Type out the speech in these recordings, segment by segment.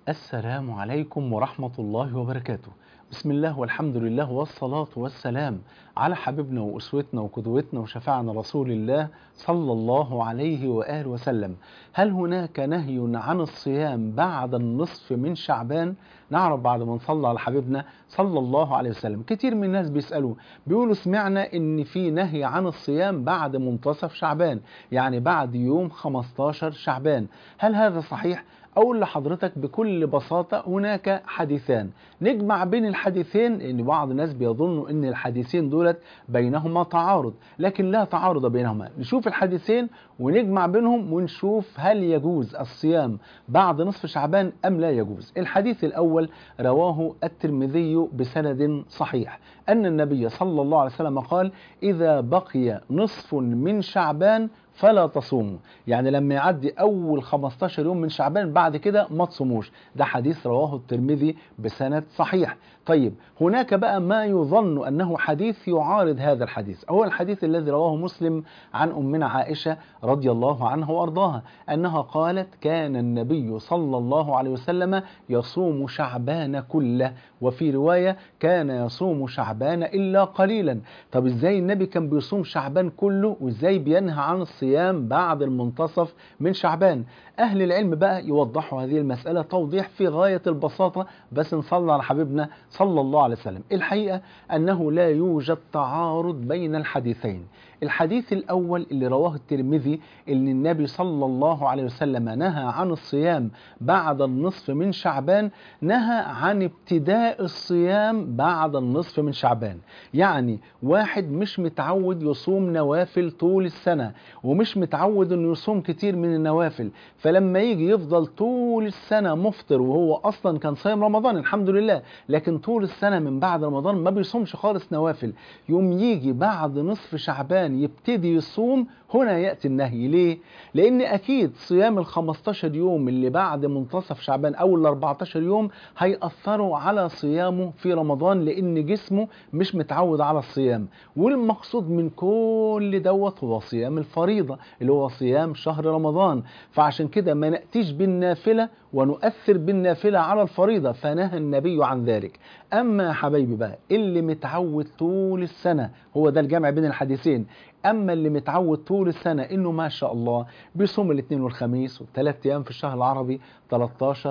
السلام عليكم ورحمة الله وبركاته بسم الله والحمد لله والصلاة والسلام على حبيبنا وأسوتنا وقدوتنا وشفاعنا رسول الله صلى الله عليه وآله وسلم هل هناك نهي عن الصيام بعد النصف من شعبان نعرف بعد ما نصلى على حبيبنا صلى الله عليه وسلم كتير من الناس بيسألوا بيقولوا سمعنا ان في نهي عن الصيام بعد منتصف شعبان يعني بعد يوم 15 شعبان هل هذا صحيح؟ أقول لحضرتك بكل بساطة هناك حديثان نجمع بين الحديثين لأن بعض الناس بيظنوا أن الحديثين دولت بينهما تعارض لكن لا تعارض بينهما نشوف الحديثين ونجمع بينهم ونشوف هل يجوز الصيام بعد نصف شعبان أم لا يجوز الحديث الأول رواه الترمذي بسند صحيح أن النبي صلى الله عليه وسلم قال إذا بقي نصف من شعبان فلا تصوموا يعني لما يعدي أول 15 يوم من شعبان بعد كده ما تصوموش ده حديث رواه الترمذي بسند صحيح طيب هناك بقى ما يظن أنه حديث يعارض هذا الحديث هو الحديث الذي رواه مسلم عن أمنا عائشة رضي الله عنها وأرضاها أنها قالت كان النبي صلى الله عليه وسلم يصوم شعبان كله وفي رواية كان يصوم شعبان إلا قليلا طب إزاي النبي كان بيصوم شعبان كله وإزاي بينهى عن الصيام بعد المنتصف من شعبان أهل العلم بقى يوضحوا هذه المسألة توضيح في غاية البساطة بس نصلي على حبيبنا صلى الله عليه وسلم الحقيقة أنه لا يوجد تعارض بين الحديثين الحديث الأول اللي رواه الترمذي أن النبي صلى الله عليه وسلم نهى عن الصيام بعد النصف من شعبان نهى عن ابتداء الصيام بعد النصف من شعبان يعني واحد مش متعود يصوم نوافل طول السنة ومش متعود انه يصوم كتير من النوافل فلما يجي يفضل طول السنة مفطر وهو أصلا كان صايم رمضان الحمد لله لكن طول السنة من بعد رمضان ما بيصومش خالص نوافل يوم يجي بعد نصف شعبان يبتدي يصوم هنا يأتي النهي ليه؟ لأن أكيد صيام ال 15 يوم اللي بعد منتصف شعبان أو ال 14 يوم هيأثروا على صيامه في رمضان لأن جسمه مش متعود على الصيام والمقصود من كل دوت هو صيام الفريضة اللي هو صيام شهر رمضان فعشان كده ما نأتيش بالنافلة ونؤثر بالنافلة على الفريضة فنهى النبي عن ذلك أما يا حبايبي بقى اللي متعود طول السنة هو ده الجمع بين الحديثين أما اللي متعود طول السنة إنه ما شاء الله بيصوم الاثنين والخميس وثلاث أيام في الشهر العربي 13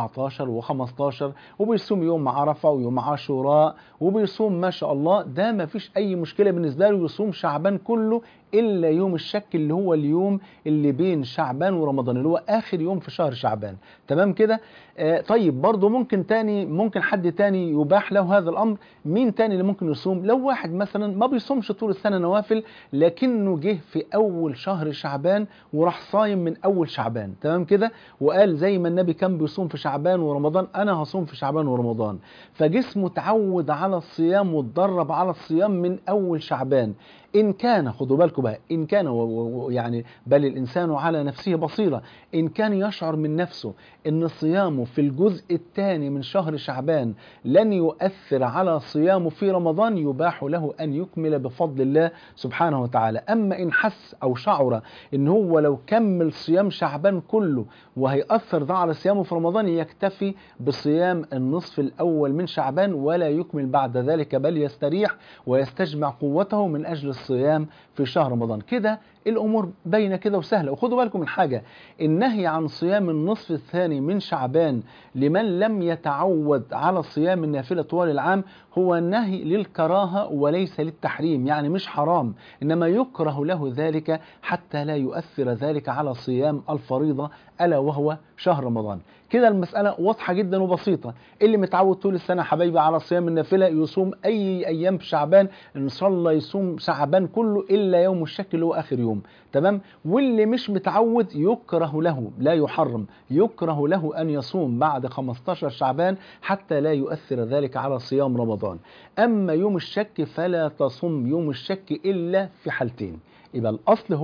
و14 و15 وبيصوم يوم عرفة ويوم عاشوراء وبيصوم ما شاء الله ده ما فيش أي مشكلة بالنسبة له يصوم شعبان كله إلا يوم الشك اللي هو اليوم اللي بين شعبان ورمضان اللي هو آخر يوم في شهر شعبان تمام كده آه طيب برضه ممكن تاني ممكن حد تاني يباح له هذا الأمر مين تاني اللي ممكن يصوم لو واحد مثلا ما بيصومش طول السنة نوافل لكنه جه في أول شهر شعبان وراح صايم من أول شعبان تمام كده وقال زي ما النبي كان بيصوم في شعبان ورمضان أنا هصوم في شعبان ورمضان فجسمه تعود على الصيام واتدرب على الصيام من أول شعبان إن كان خدوا بالكم بقى إن كان يعني بل الإنسان على نفسه بصيرة إن كان يشعر من نفسه إن صيامه في الجزء الثاني من شهر شعبان لن يؤثر على صيامه في رمضان يباح له أن يكمل بفضل الله سبحانه وتعالى أما إن حس أو شعر إن هو لو كمل صيام شعبان كله وهيأثر ده على صيامه في رمضان يكتفي بصيام النصف الأول من شعبان ولا يكمل بعد ذلك بل يستريح ويستجمع قوته من أجل الصيام في شهر رمضان كده الامور باينه كده وسهله وخدوا بالكم من حاجه النهي عن صيام النصف الثاني من شعبان لمن لم يتعود على صيام النافله طوال العام هو نهي للكراهه وليس للتحريم يعني مش حرام انما يكره له ذلك حتى لا يؤثر ذلك على صيام الفريضه الا وهو شهر رمضان كده المسألة واضحة جدا وبسيطة اللي متعود طول السنة حبايبي على صيام النافلة يصوم أي أيام في شعبان إن شاء الله يصوم شعبان كله إلا يوم الشك اللي هو آخر يوم تمام واللي مش متعود يكره له لا يحرم يكره له أن يصوم بعد 15 شعبان حتى لا يؤثر ذلك على صيام رمضان أما يوم الشك فلا تصم يوم الشك إلا في حالتين يبقى الأصل هو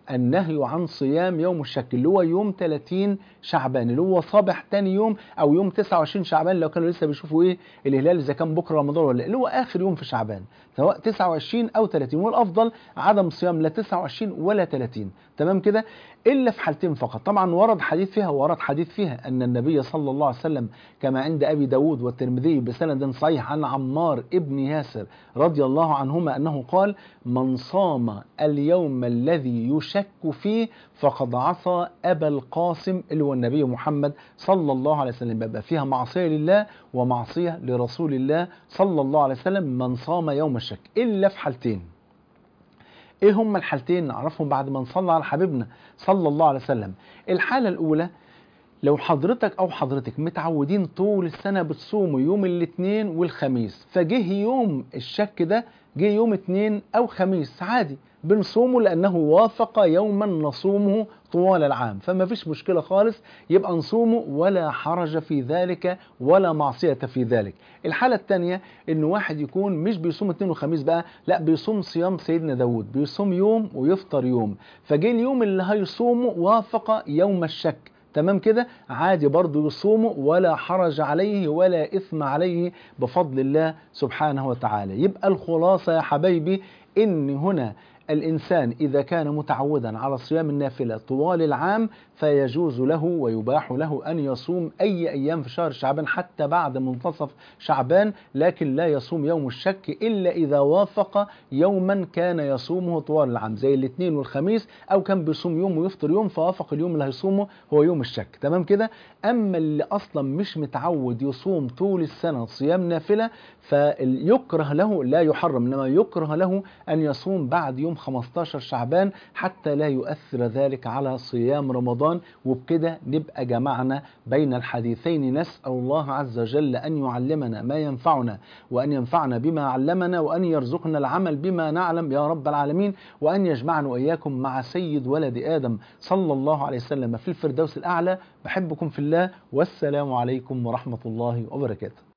النهي عن صيام يوم الشك اللي هو يوم 30 شعبان اللي هو صباح تاني يوم او يوم 29 شعبان لو كانوا لسه بيشوفوا ايه الهلال اذا كان بكره رمضان ولا اللي هو اخر يوم في شعبان سواء 29 او 30 والافضل عدم صيام لا 29 ولا 30 تمام كده الا في حالتين فقط طبعا ورد حديث فيها ورد حديث فيها ان النبي صلى الله عليه وسلم كما عند ابي داود والترمذي بسند صحيح عن عمار ابن ياسر رضي الله عنهما انه قال من صام اليوم الذي يشك فيه فقد عصى ابا القاسم اللي هو النبي محمد صلى الله عليه وسلم يبقى فيها معصيه لله ومعصيه لرسول الله صلى الله عليه وسلم من صام يوم الشك الا في حالتين ايه هما الحالتين نعرفهم بعد ما نصلى على حبيبنا صلى الله عليه وسلم الحاله الاولى لو حضرتك او حضرتك متعودين طول السنه بتصوموا يوم الاثنين والخميس فجه يوم الشك ده جه يوم اثنين او خميس عادي بنصومه لانه وافق يوما نصومه طوال العام فما فيش مشكله خالص يبقى نصومه ولا حرج في ذلك ولا معصيه في ذلك الحاله الثانيه ان واحد يكون مش بيصوم اثنين وخميس بقى لا بيصوم صيام سيدنا داود بيصوم يوم ويفطر يوم فجه اليوم اللي هيصومه وافق يوم الشك تمام كده عادي برضه يصومه ولا حرج عليه ولا إثم عليه بفضل الله سبحانه وتعالى يبقى الخلاصة يا حبايبي إن هنا الإنسان إذا كان متعودا على صيام النافلة طوال العام فيجوز له ويباح له أن يصوم أي أيام في شهر شعبان حتى بعد منتصف شعبان لكن لا يصوم يوم الشك إلا إذا وافق يوما كان يصومه طوال العام زي الاثنين والخميس أو كان بيصوم يوم ويفطر يوم فوافق اليوم اللي هيصومه هو يوم الشك تمام كده أما اللي أصلا مش متعود يصوم طول السنة صيام نافلة فيكره له لا يحرم إنما يكره له أن يصوم بعد يوم 15 شعبان حتى لا يؤثر ذلك على صيام رمضان وبكده نبقى جمعنا بين الحديثين نسأل الله عز وجل أن يعلمنا ما ينفعنا وأن ينفعنا بما علمنا وأن يرزقنا العمل بما نعلم يا رب العالمين وأن يجمعنا وإياكم مع سيد ولد آدم صلى الله عليه وسلم في الفردوس الأعلى بحبكم في الله والسلام عليكم ورحمة الله وبركاته